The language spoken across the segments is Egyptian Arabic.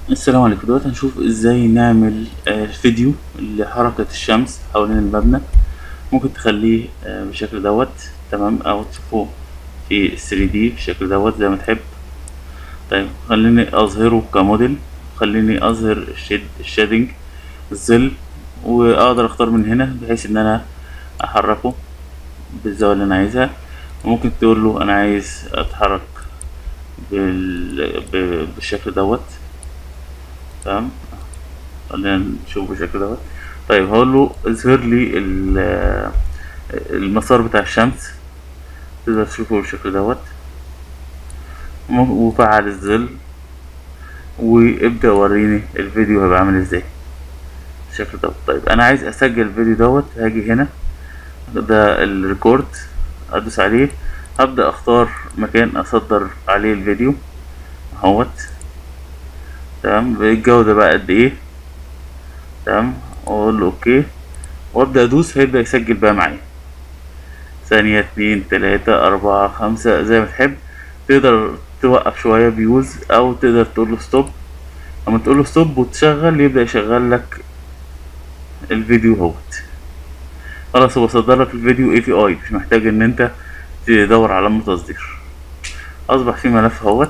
السلام عليكم دلوقتي هنشوف ازاي نعمل آه، فيديو لحركة الشمس حوالين المبنى ممكن تخليه آه، بالشكل دوت تمام او تشوفوه في 3 دي بالشكل دوت زي ما تحب طيب خليني اظهره كموديل خليني اظهر الشيد الشادنج الظل واقدر اختار من هنا بحيث ان انا احركه بالزاوية اللي انا عايزها وممكن تقول له انا عايز اتحرك بال... ب- بالشكل دوت تمام خلينا نشوف بالشكل دوت طيب هقول له اظهر لي ال- المسار بتاع الشمس تقدر تشوفه بالشكل دوت م- وفعل الظل وابدأ وريني الفيديو هيبقى عامل ازاي بالشكل دوت طيب انا عايز اسجل الفيديو دوت هاجي هنا ده الريكورد ادوس عليه هبدأ اختار مكان اصدر عليه الفيديو اهوت تمام الجودة بقى قد ايه تمام واقول له اوكي وابدأ ادوس هيبدأ يسجل بقى معايا ثانية اتنين تلاتة اربعة خمسة زي ما تحب تقدر توقف شوية بيوز او تقدر تقول له ستوب لما تقول له ستوب وتشغل يبدأ يشغل لك الفيديو اهوت خلاص هو صدر لك الفيديو اي في اي مش محتاج ان انت تدور على علامة تصدير اصبح في ملف اهوت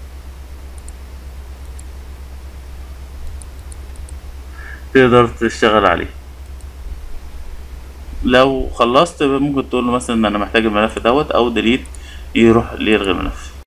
تقدر تشتغل عليه لو خلصت ممكن تقول له مثلا ان انا محتاج الملف دوت او ديليت يروح يلغي الملف